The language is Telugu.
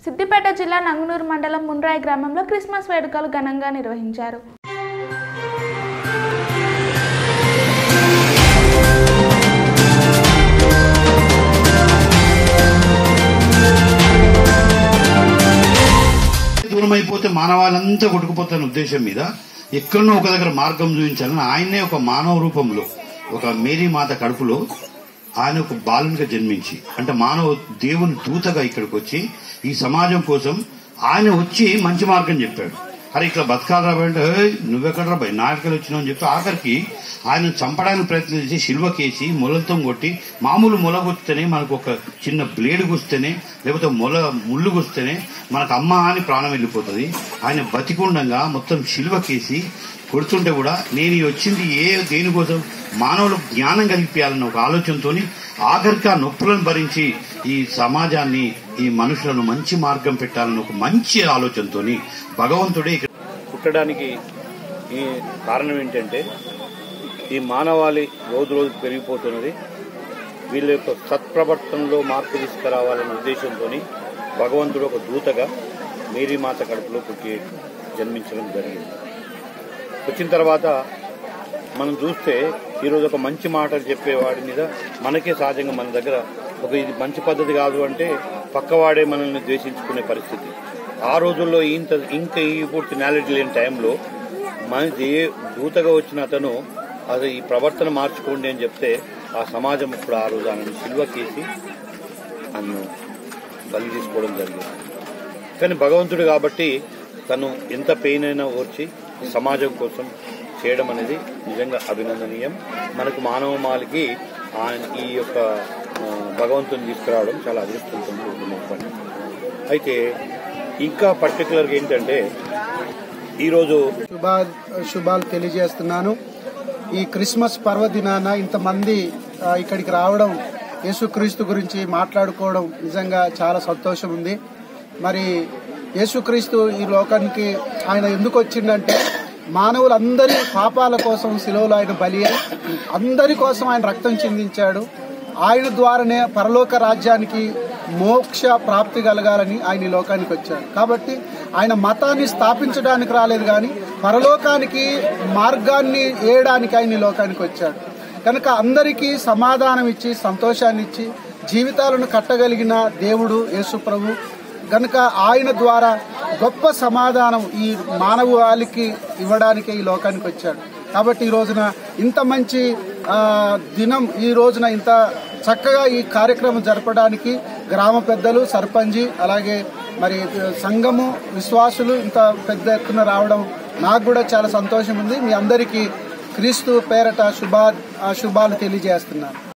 సిద్దిపేట జిల్లా నంగునూరు మండలం మున్రాయి గ్రామంలో క్రిస్మస్ వేడుకలు ఘనంగా నిర్వహించారు దూరం అయిపోతే మానవాళ్ళంతా కొట్టుకుపోతున్న ఉద్దేశం మీద ఎక్కడనో ఒక దగ్గర మార్గం చూపించాలని ఆయన్నే ఒక మానవ రూపంలో ఒక మేరీ మాత కడుపులో ఆయన ఒక బాలునిగా జన్మించి అంటే మానవ దేవుని దూతగా ఇక్కడికి వచ్చి ఈ సమాజం కోసం ఆయన వచ్చి మంచి మార్గం చెప్పాడు అరే ఇట్లా బతకాలి రాబోయే అంటే "ఏయ్, నువ్వెక్కడ రాబాయ్ నాటకాలు వచ్చినావు అని చెప్పి ఆఖరికి ఆయన చంపడానికి ప్రయత్నం చేసి శిల్వకేసి మొలతో కొట్టి మామూలు మొల గుస్తేనే మనకు ఒక చిన్న బ్లేడ్ గుస్తేనే లేకపోతే మొల ముళ్ళు గుస్తేనే మనకు అమ్మ అని ప్రాణం వెళ్ళిపోతుంది ఆయన బతికుండగా మొత్తం శిల్వకేసి కొడుతుంటే కూడా నేను ఈ వచ్చింది ఏ దేనికోసం మానవులకు జ్ఞానం కల్పించాలన్న ఒక ఆలోచనతోని ఆఖరికి ఆ నొప్పులను భరించి ఈ సమాజాన్ని ఈ మనుషులను మంచి మార్గం పెట్టాలన్న ఒక మంచి ఆలోచనతోని భగవంతుడే ఇక్కడ పుట్టడానికి ఈ కారణం ఏంటంటే ఈ మానవాళి రోజు రోజు పెరిగిపోతున్నది వీళ్ళ యొక్క సత్ప్రవర్తనలో మార్పు తీసుకురావాలనే ఉద్దేశంతో భగవంతుడు ఒక దూతగా మేరీ మాత కడుపులో పుట్టి జన్మించడం జరిగింది వచ్చిన తర్వాత మనం చూస్తే ఈరోజు ఒక మంచి మాటలు చెప్పేవాడి మీద మనకే సహజంగా మన దగ్గర ఒక ఇది మంచి పద్ధతి కాదు అంటే పక్కవాడే మనల్ని ద్వేషించుకునే పరిస్థితి ఆ రోజుల్లో ఇంత ఇంకా ఈ పూర్తి నాలెడ్జ్ లేని టైంలో మన దే- దూతగా వచ్చిన అతను అది ఈ ప్రవర్తన మార్చుకోండి అని చెప్తే ఆ సమాజం ఇప్పుడు ఆ రోజు ఆయన సిల్వకేసి అన్ను బలి తీసుకోవడం జరిగింది కానీ భగవంతుడు కాబట్టి తను ఎంత పెయిన్ అయినా ఓర్చి ఈ సమాజం కోసం చేయడం అనేది నిజంగా అభినందనీయం మనకు మానవ మాలికి ఆయన ఈ యొక్క ఆ, భగవంతుని తీసుకురావడం చాలా అదృష్టంతో కూడుకున్న పని అయితే ఇంకా పర్టికులర్గా ఏంటంటే ఈరోజు శుభా శుభాలు తెలియజేస్తున్నాను ఈ క్రిస్మస్ పర్వదినాన ఇంతమంది ఆ, ఇక్కడికి రావడం యేసుక్రీస్తు గురించి మాట్లాడుకోవడం నిజంగా చాలా సంతోషం ఉంది మరి యేసుక్రీస్తు ఈ లోకానికి ఆయన ఎందుకు వచ్చిండంటే మానవులందరి పాపాల కోసం శిలువలో ఆయన బలి అయి అందరి కోసం ఆయన రక్తం చిందించాడు ఆయన ద్వారానే పరలోక రాజ్యానికి మోక్ష ప్రాప్తి కలగాలని ఆయన ఈ లోకానికి వచ్చాడు కాబట్టి ఆయన మతాన్ని స్థాపించడానికి రాలేదు కానీ పరలోకానికి మార్గాన్ని వేయడానికి ఆయన ఈ లోకానికి వచ్చాడు కనుక అందరికీ సమాధానం ఇచ్చి సంతోషాన్ని ఇచ్చి జీవితాలను కట్టగలిగిన దేవుడు యేసు ప్రభు కనుక ఆయన ద్వారా గొప్ప సమాధానం ఈ మానవాళికి ఇవ్వడానికి ఈ లోకానికి వచ్చాడు కాబట్టి ఈ రోజున ఇంత మంచి ఆ, దినం ఈ రోజున ఇంత చక్కగా ఈ కార్యక్రమం జరపడానికి గ్రామ పెద్దలు సర్పంచి అలాగే మరి సంఘము విశ్వాసులు ఇంత పెద్ద ఎత్తున రావడం నాకు కూడా చాలా సంతోషం ఉంది మీ అందరికీ క్రీస్తు పేరట శుభా ఆ శుభాలు తెలియజేస్తున్నాను